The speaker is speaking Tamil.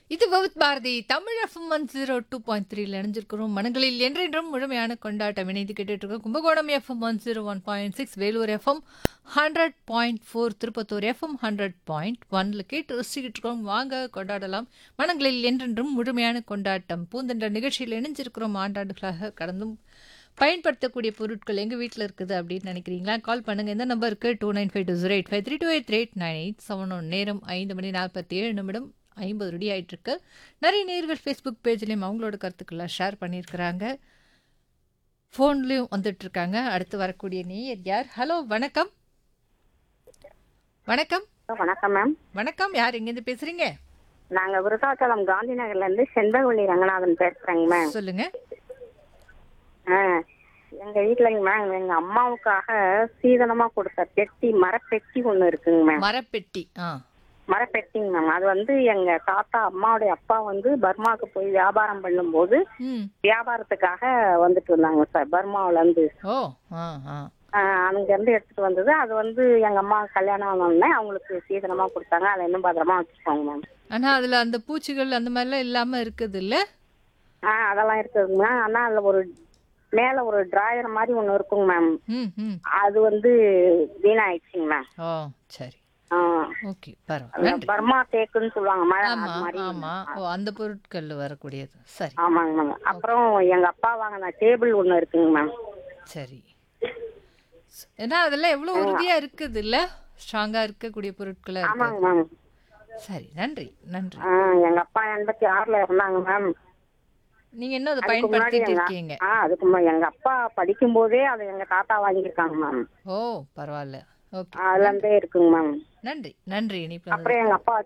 இது Pavith Bharathi Tamil FM one zero two point த்ரீல இணைஞ்சிருக்கிறோம் மனங்களில் என்றென்றும் முழுமையான கொண்டாட்டம் இணைந்து கேட்டுட்டு இருக்கோம் Kumbakonam FM one zero one point six Vellore FM hundred point four Tirupattur FM hundred point ஒன்ல கேட்டு ரசிக்கிட்டு இருக்கோம் வாங்க கொண்டாடலாம் மனங்களில் என்றென்றும் முழுமையான கொண்டாட்டம் பூந்தென்ற நிகழ்ச்சியில் இணைஞ்சிருக்கிறோம் ஆண்டாண்டுகளாக கடந்தும் பயன்படுத்தக்கூடிய பொருட்கள் எங்கள் வீட்டில் இருக்குது அப்படின்னு நினைக்கிறீங்களா கால் பண்ணுங்கள் இந்த நம்பருக்கு two nine five two zero eight five three two eight three eight nine eight seven one நேரம் ஐந்து மணி நாற்பத்தி ஏழு நிமிடம் ஐம்பது ரெடி ஆயிட்டிருக்கு நிறைய நேர்கள் ஃபேஸ்புக் பேஜ்லேயும் அவங்களோட கருத்துக்களை ஷேர் பண்ணியிருக்கிறாங்க ஃபோன்லேயும் வந்துட்டு இருக்காங்க அடுத்து வரக்கூடிய நேயர் யார் ஹலோ வணக்கம் வணக்கம் வணக்கம் மேம் வணக்கம் யார் எங்கேருந்து பேசுறீங்க நாங்க விருதாச்சலம் காந்தி நகர்ல இருந்து செண்பகவல்லி ரங்கநாதன் பேசுறேங்க மேம் சொல்லுங்க ஆ, எங்க வீட்டுலங்க மேம் எங்க அம்மாவுக்காக சீதனமா கொடுத்த பெட்டி மரப்பெட்டி ஒண்ணு இருக்குங்க மேம் மரப்பெட்டி ஆ மரப்பெட்டிங்க மேம் அது வந்து எங்க தாத்தா அம்மாவுடைய அப்பா வந்து பர்மாவுக்கு போய் வியாபாரம் பண்ணும்போது ம் வியாபாரத்துக்காக வந்துட்டு இருந்தாங்க சார் பர்மாவுல இருந்து ஓ ஆ ஆ ஆ, அங்க இருந்து எடுத்துட்டு வந்தது அது வந்து எங்க அம்மா கல்யாணம் ஆனோடனே அவங்களுக்கு சீதனமா கொடுத்தாங்க அதை இன்னும் பத்திரமா வச்சுக்கோங்க மேம் ஆனால் அதில் அந்த பூச்சிகள் அந்த மாதிரிலாம் இல்லாமல் இருக்குது இல்லை ஆ அதெல்லாம் இருக்குதுங்க மேம் ஆனா அதுல ஒரு மேல ஒரு டிராயர் மாதிரி ஒண்ணு இருக்குங்க மேம் ம் ம் அது வந்து வீணாயிடுச்சுங்க மேம் ஓ சரி ஆ, ஓகே பரவாயில்ல நன்றி பர்மா தேக்குன்னு சொல்லுவாங்க மழை ஆமா அது மாதிரி ஆமா ஓ அந்த பொருட்கள் வரக்கூடியது சரி ஆமாங்க மேம் அப்புறம் எங்க அப்பா வாங்கின டேபிள் ஒண்ணு இருக்குங்க மேம் சரி ஸ்- ஏன்னா அதெல்லாம் எவ்வளவு உறுதியா இருக்குது இல்ல ஸ்ட்ராங்கா இருக்கக்கூடிய பொருட்களா இருக்கு ஆமாங்க மேம் சரி நன்றி நன்றி ஆ, எங்க அப்பா எண்பத்தி ஆறுல இருந்தாங்க மேம் நீங்க இன்னும் அதை அதுக்கு முன்னாடி பயன்படுத்திட்டு எங்க இருக்கீங்க ஆ அதுக்கு மு- எங்க அப்பா படிக்கும் போதே அதை எங்க தாத்தா வாங்கியிருக்காங்க மேம் ஓ பரவாயில்ல ஓகே அதுல இருந்தே இருக்குங்க மேம் நன்றி நன்றி இனிப்பு அப்புறம் எங்க அப்பா